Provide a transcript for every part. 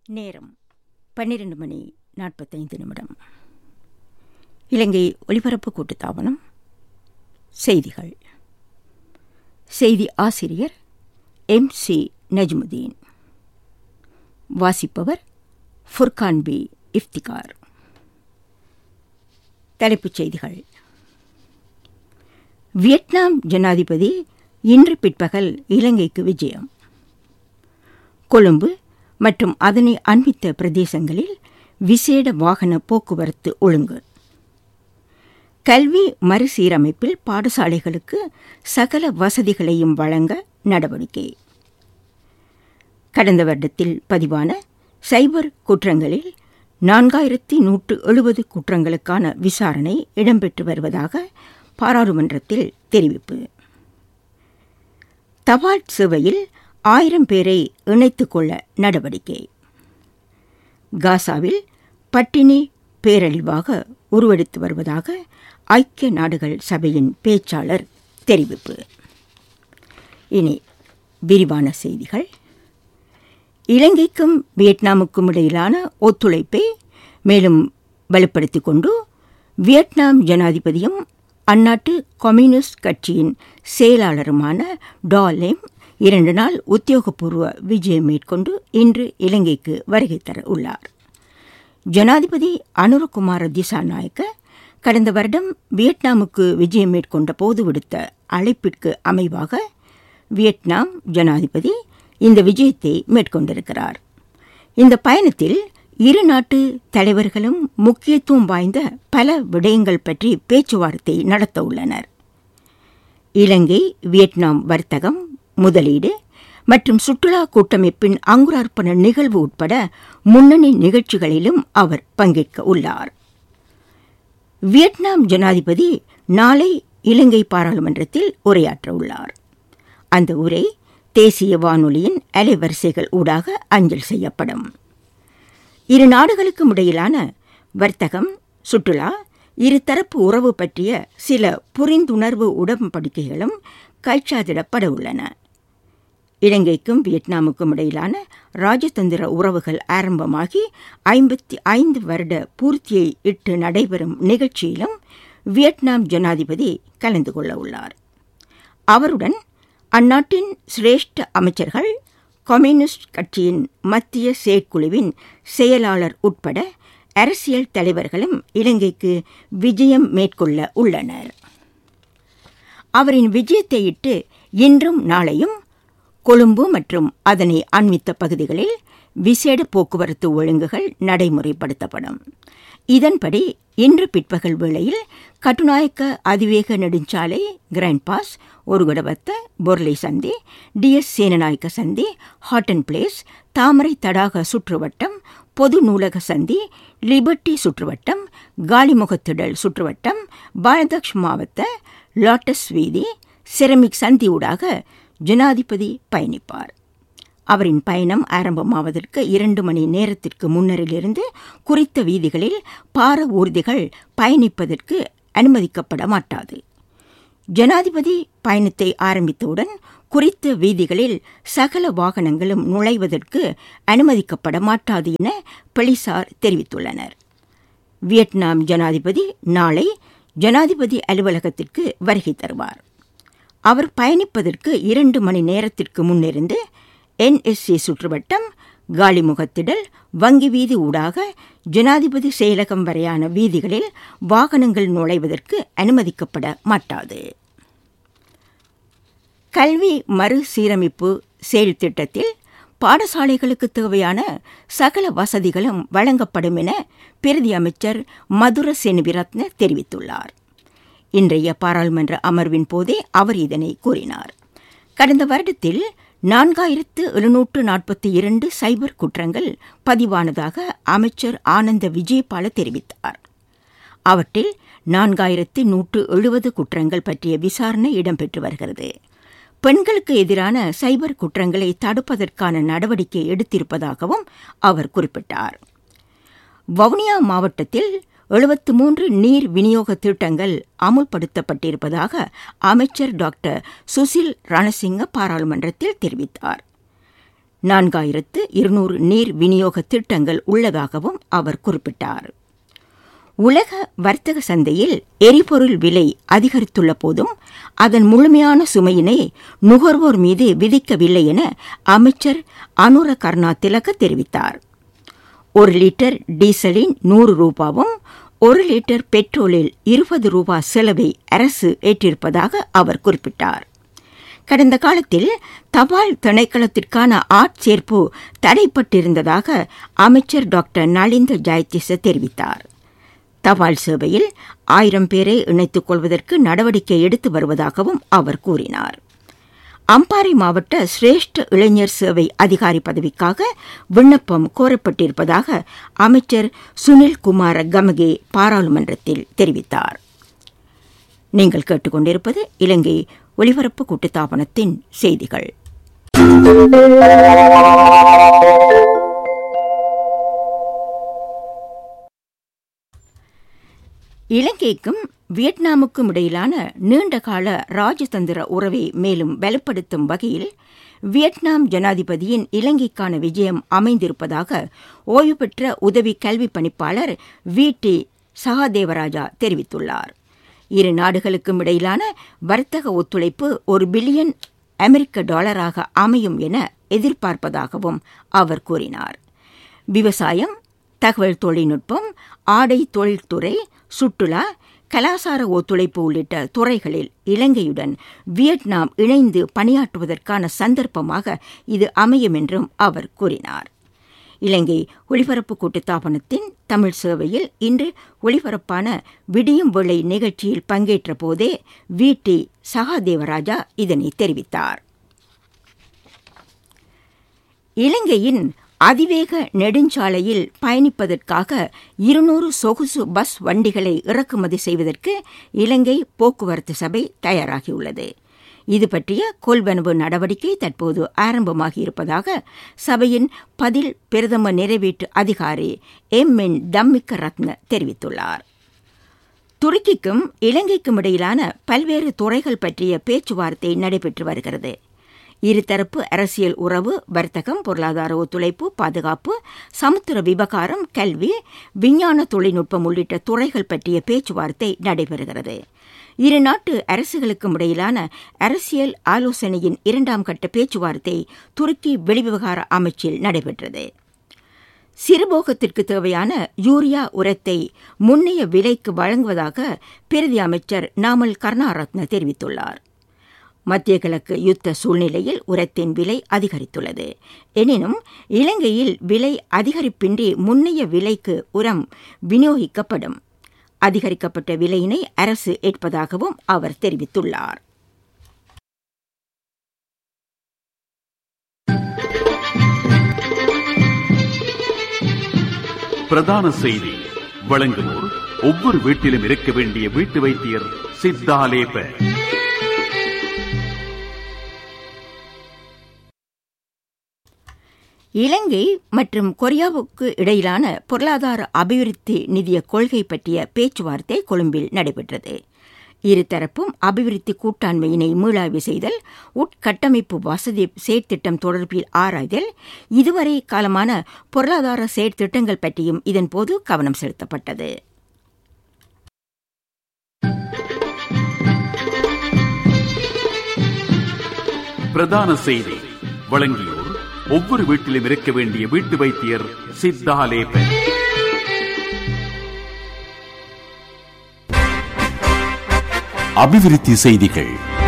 நேரம் பன்னிரண்டு மணி நாற்பத்தைந்து நிமிடம் இலங்கை ஒலிபரப்பு கூட்டுத்தாபனம் செய்திகள் செய்தி ஆசிரியர் எம் சி நஜ்முதீன் வாசிப்பவர் ஃபுர்கான் பி இஃப்திகார் தலைப்புச் செய்திகள் வியட்நாம் ஜனாதிபதி இன்று பிற்பகல் இலங்கைக்கு விஜயம் கொழும்பு மற்றும் அதனை அண்மித்த பிரதேசங்களில் விசேட வாகன போக்குவரத்து ஒழுங்கு கல்வி மறுசீரமைப்பில் பாடசாலைகளுக்கு சகல வசதிகளையும் வழங்க நடவடிக்கை கடந்த வருடத்தில் பதிவான சைபர் குற்றங்களில் நான்காயிரத்தி நூற்று எழுபது குற்றங்களுக்கான விசாரணை இடம்பெற்று வருவதாக பாராளுமன்றத்தில் தெரிவிப்பு தபால் சேவையில் ஆயிரம் பேரை இணைத்துக் கொள்ள நடவடிக்கை காசாவில் பட்டினி பேரழிவாக உருவெடுத்து வருவதாக ஐக்கிய நாடுகள் சபையின் பேச்சாளர் தெரிவிப்பு இனி விரிவான செய்திகள் இலங்கைக்கும் வியட்நாமுக்கும் இடையிலான ஒத்துழைப்பை மேலும் வலுப்படுத்திக் கொண்டு வியட்நாம் ஜனாதிபதியும் அந்நாட்டு கம்யூனிஸ்ட் கட்சியின் செயலாளருமான டாலேம் இரண்டு நாள் உத்தியோகபூர்வ விஜயம் மேற்கொண்டு இன்று இலங்கைக்கு வருகை தர உள்ளார் ஜனாதிபதி அனுரகுமார திசாநாயக்க கடந்த வருடம் வியட்நாமுக்கு விஜயம் மேற்கொண்ட போது விடுத்த அழைப்பிற்கு அமைவாக வியட்நாம் ஜனாதிபதி இந்த விஜயத்தை மேற்கொண்டிருக்கிறார் இந்த பயணத்தில் இரு நாட்டு தலைவர்களும் முக்கியத்துவம் வாய்ந்த பல விடயங்கள் பற்றி பேச்சுவார்த்தை நடத்த உள்ளனர் இலங்கை வியட்நாம் வர்த்தகம் முதலீடு மற்றும் சுற்றுலா கூட்டமைப்பின் அங்குரார்ப்பண நிகழ்வு உட்பட முன்னணி நிகழ்ச்சிகளிலும் அவர் பங்கேற்க உள்ளார் வியட்நாம் ஜனாதிபதி நாளை இலங்கை பாராளுமன்றத்தில் உரையாற்ற உள்ளார் அந்த உரை தேசிய வானொலியின் அலைவரிசைகள் ஊடாக அஞ்சல் செய்யப்படும் இரு நாடுகளுக்கும் இடையிலான வர்த்தகம் சுற்றுலா இருதரப்பு உறவு பற்றிய சில புரிந்துணர்வு உடன்படிக்கைகளும் கைச்சாதிடப்பட உள்ளன இலங்கைக்கும் வியட்நாமுக்கும் இடையிலான ராஜதந்திர உறவுகள் ஆரம்பமாகி ஐம்பத்தி ஐந்து வருட பூர்த்தியை இட்டு நடைபெறும் நிகழ்ச்சியிலும் வியட்நாம் ஜனாதிபதி கலந்து கொள்ள உள்ளார் அவருடன் அந்நாட்டின் சிரேஷ்ட அமைச்சர்கள் கம்யூனிஸ்ட் கட்சியின் மத்திய செயற்குழுவின் செயலாளர் உட்பட அரசியல் தலைவர்களும் இலங்கைக்கு விஜயம் மேற்கொள்ள உள்ளனர் அவரின் விஜயத்தையிட்டு இன்றும் நாளையும் கொழும்பு மற்றும் அதனை அண்மித்த பகுதிகளில் விசேட போக்குவரத்து ஒழுங்குகள் நடைமுறைப்படுத்தப்படும் இதன்படி இன்று பிற்பகல் வேளையில் கட்டுநாயக்க அதிவேக நெடுஞ்சாலை கிராண்ட் பாஸ் ஒருகுடவத்த பொர்லை சந்தி டிஎஸ் சேனநாயக்க சந்தி ஹாட்டன் பிளேஸ் தாமரை தடாக சுற்றுவட்டம் பொது நூலக சந்தி லிபர்டி சுற்றுவட்டம் காலிமுகத்திடல் சுற்றுவட்டம் பாரதக்ஷ் மாவட்ட லாட்டஸ் வீதி செரமிக் சந்தி ஊடாக ஜனாதிபதி பயணிப்பார் அவரின் பயணம் ஆரம்பமாவதற்கு இரண்டு மணி நேரத்திற்கு முன்னரிலிருந்து குறித்த வீதிகளில் பார ஊர்திகள் பயணிப்பதற்கு அனுமதிக்கப்பட மாட்டாது ஜனாதிபதி பயணத்தை ஆரம்பித்தவுடன் குறித்த வீதிகளில் சகல வாகனங்களும் நுழைவதற்கு அனுமதிக்கப்பட மாட்டாது என போலீசார் தெரிவித்துள்ளனர் வியட்நாம் ஜனாதிபதி நாளை ஜனாதிபதி அலுவலகத்திற்கு வருகை தருவார் அவர் பயணிப்பதற்கு இரண்டு மணி நேரத்திற்கு முன்னிருந்து என்எஸ்சி சுற்றுவட்டம் காலிமுகத்திடல் வங்கி வீதி ஊடாக ஜனாதிபதி செயலகம் வரையான வீதிகளில் வாகனங்கள் நுழைவதற்கு அனுமதிக்கப்பட மாட்டாது கல்வி மறுசீரமைப்பு செயல் திட்டத்தில் பாடசாலைகளுக்கு தேவையான சகல வசதிகளும் வழங்கப்படும் என பிரதி அமைச்சர் மதுர சென்விரத்ன தெரிவித்துள்ளார் இன்றைய பாராளுமன்ற அமர்வின் போதே அவர் இதனை கூறினார் கடந்த வருடத்தில் நான்காயிரத்து எழுநூற்று நாற்பத்தி இரண்டு சைபர் குற்றங்கள் பதிவானதாக அமைச்சர் ஆனந்த விஜயபால தெரிவித்தார் அவற்றில் நான்காயிரத்து நூற்று எழுபது குற்றங்கள் பற்றிய விசாரணை இடம்பெற்று வருகிறது பெண்களுக்கு எதிரான சைபர் குற்றங்களை தடுப்பதற்கான நடவடிக்கை எடுத்திருப்பதாகவும் அவர் குறிப்பிட்டார் வவுனியா மாவட்டத்தில் எழுபத்து மூன்று நீர் விநியோக திட்டங்கள் அமுல்படுத்தப்பட்டிருப்பதாக அமைச்சர் டாக்டர் சுசில் ரணசிங்க பாராளுமன்றத்தில் தெரிவித்தார் நான்காயிரத்து இருநூறு நீர் விநியோக திட்டங்கள் உள்ளதாகவும் அவர் குறிப்பிட்டார் உலக வர்த்தக சந்தையில் எரிபொருள் விலை அதிகரித்துள்ள போதும் அதன் முழுமையான சுமையினை நுகர்வோர் மீது விதிக்கவில்லை என அமைச்சர் அனுர கர்ணா திலக தெரிவித்தார் ஒரு லிட்டர் டீசலின் நூறு ரூபாவும் ஒரு லிட்டர் பெட்ரோலில் இருபது ரூபா செலவை அரசு ஏற்றிருப்பதாக அவர் குறிப்பிட்டார் கடந்த காலத்தில் தபால் திணைக்களத்திற்கான ஆட்சேர்ப்பு தடைப்பட்டிருந்ததாக அமைச்சர் டாக்டர் நலிந்த ஜெயதிச தெரிவித்தார் தபால் சேவையில் ஆயிரம் பேரை இணைத்துக் கொள்வதற்கு நடவடிக்கை எடுத்து வருவதாகவும் அவர் கூறினார் அம்பாறை மாவட்ட சிரேஷ்ட இளைஞர் சேவை அதிகாரி பதவிக்காக விண்ணப்பம் கோரப்பட்டிருப்பதாக அமைச்சர் சுனில் குமார கமகே பாராளுமன்றத்தில் தெரிவித்தார் நீங்கள் கேட்டுக்கொண்டிருப்பது இலங்கை ஒலிபரப்பு கூட்டுத்தாபனத்தின் செய்திகள் இலங்கைக்கும் வியட்நாமுக்கும் இடையிலான நீண்டகால ராஜதந்திர உறவை மேலும் வலுப்படுத்தும் வகையில் வியட்நாம் ஜனாதிபதியின் இலங்கைக்கான விஜயம் அமைந்திருப்பதாக ஓய்வு பெற்ற உதவி கல்வி பணிப்பாளர் வி டி சகாதேவராஜா தெரிவித்துள்ளார் இரு நாடுகளுக்கும் இடையிலான வர்த்தக ஒத்துழைப்பு ஒரு பில்லியன் அமெரிக்க டாலராக அமையும் என எதிர்பார்ப்பதாகவும் அவர் கூறினார் விவசாயம் தகவல் தொழில்நுட்பம் ஆடை தொழில்துறை சுற்றுலா கலாசார ஒத்துழைப்பு உள்ளிட்ட துறைகளில் இலங்கையுடன் வியட்நாம் இணைந்து பணியாற்றுவதற்கான சந்தர்ப்பமாக இது அமையும் என்றும் அவர் கூறினார் இலங்கை ஒலிபரப்பு கூட்டுத்தாபனத்தின் தமிழ் சேவையில் இன்று ஒலிபரப்பான விடியும் வேளை நிகழ்ச்சியில் பங்கேற்ற போதே வி டி சகாதேவராஜா இதனை தெரிவித்தார் இலங்கையின் அதிவேக நெடுஞ்சாலையில் பயணிப்பதற்காக இருநூறு சொகுசு பஸ் வண்டிகளை இறக்குமதி செய்வதற்கு இலங்கை போக்குவரத்து சபை தயாராகியுள்ளது இது பற்றிய கொள்வனவு நடவடிக்கை தற்போது ஆரம்பமாகியிருப்பதாக சபையின் பதில் பிரதம நிறைவேற்று அதிகாரி எம் என் தம்மிக்க ரத்ன தெரிவித்துள்ளார் துருக்கிக்கும் இலங்கைக்கும் இடையிலான பல்வேறு துறைகள் பற்றிய பேச்சுவார்த்தை நடைபெற்று வருகிறது இருதரப்பு அரசியல் உறவு வர்த்தகம் பொருளாதார ஒத்துழைப்பு பாதுகாப்பு சமுத்திர விவகாரம் கல்வி விஞ்ஞான தொழில்நுட்பம் உள்ளிட்ட துறைகள் பற்றிய பேச்சுவார்த்தை நடைபெறுகிறது இரு நாட்டு அரசுகளுக்கும் இடையிலான அரசியல் ஆலோசனையின் இரண்டாம் கட்ட பேச்சுவார்த்தை துருக்கி வெளிவிவகார அமைச்சில் நடைபெற்றது சிறுபோகத்திற்கு தேவையான யூரியா உரத்தை முன்னைய விலைக்கு வழங்குவதாக பிரதி அமைச்சர் நாமல் கருணாரத்ன தெரிவித்துள்ளார் மத்திய கிழக்கு யுத்த சூழ்நிலையில் உரத்தின் விலை அதிகரித்துள்ளது எனினும் இலங்கையில் விலை அதிகரிப்பின்றி முன்னைய விலைக்கு உரம் விநியோகிக்கப்படும் அதிகரிக்கப்பட்ட விலையினை அரசு ஏற்பதாகவும் அவர் தெரிவித்துள்ளார் பிரதான செய்தி வழங்குவோர் ஒவ்வொரு வீட்டிலும் இருக்க வேண்டிய வீட்டு வைத்தியர் சித்தாலேப இலங்கை மற்றும் கொரியாவுக்கு இடையிலான பொருளாதார அபிவிருத்தி நிதிய கொள்கை பற்றிய பேச்சுவார்த்தை கொழும்பில் நடைபெற்றது இருதரப்பும் அபிவிருத்தி கூட்டாண்மையினை மீளாய்வு செய்தல் உட்கட்டமைப்பு வசதி செயற்திட்டம் தொடர்பில் ஆராய்தல் இதுவரை காலமான பொருளாதார செயற்திட்டங்கள் பற்றியும் இதன்போது கவனம் செலுத்தப்பட்டது பிரதான செய்தி வழங்கியோர் ஒவ்வொரு வீட்டிலும் இருக்க வேண்டிய வீட்டு வைத்தியர் சித்தாலேப அபிவிருத்தி செய்திகள்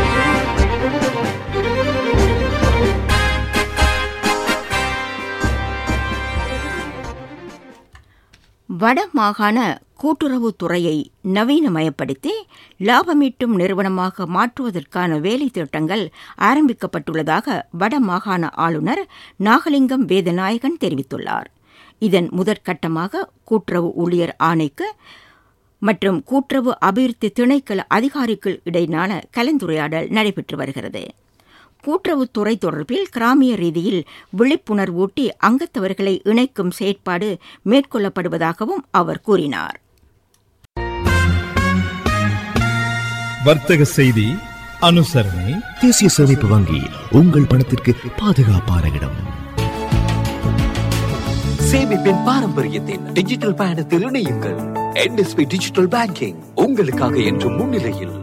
வடமாகாண கூட்டுறவுத்துறையை நவீனமயப்படுத்தி லாபமீட்டும் நிறுவனமாக மாற்றுவதற்கான வேலை திட்டங்கள் ஆரம்பிக்கப்பட்டுள்ளதாக வடமாகாண ஆளுநர் நாகலிங்கம் வேதநாயகன் தெரிவித்துள்ளார் இதன் முதற்கட்டமாக கூட்டுறவு ஊழியர் ஆணைக்கு மற்றும் கூட்டுறவு அபிவிருத்தி திணைக்கள அதிகாரிகள் இடையிலான கலந்துரையாடல் நடைபெற்று வருகிறது கூட்டுறவுத்துறை தொடர்பில் கிராமிய ரீதியில் விழிப்புணர்வூட்டி அங்கத்தவர்களை இணைக்கும் செயற்பாடு மேற்கொள்ளப்படுவதாகவும் அவர் கூறினார் வர்த்தக செய்தி அனுசரணை தேசிய சேமிப்பு வங்கி உங்கள் பணத்திற்கு பாதுகாப்பான இடம் சேமிப்பின் பாரம்பரியத்தின் டிஜிட்டல் பயணத்தில் இணையுங்கள் என்எஸ்பி டிஜிட்டல் பேங்கிங் உங்களுக்காக என்றும் முன்னிலையில்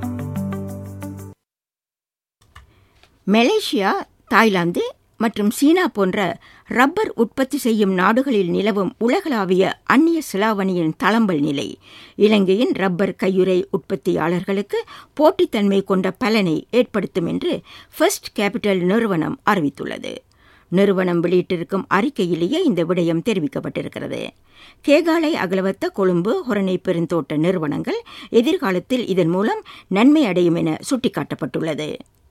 மலேசியா தாய்லாந்து மற்றும் சீனா போன்ற ரப்பர் உற்பத்தி செய்யும் நாடுகளில் நிலவும் உலகளாவிய அந்நிய செலாவணியின் தளம்பல் நிலை இலங்கையின் ரப்பர் கையுறை உற்பத்தியாளர்களுக்கு போட்டித்தன்மை கொண்ட பலனை ஏற்படுத்தும் என்று ஃபர்ஸ்ட் கேபிட்டல் நிறுவனம் அறிவித்துள்ளது நிறுவனம் வெளியிட்டிருக்கும் அறிக்கையிலேயே இந்த விடயம் தெரிவிக்கப்பட்டிருக்கிறது கேகாலை அகலவத்த கொழும்பு ஹொரணை பெருந்தோட்ட நிறுவனங்கள் எதிர்காலத்தில் இதன் மூலம் நன்மை அடையும் என சுட்டிக்காட்டப்பட்டுள்ளது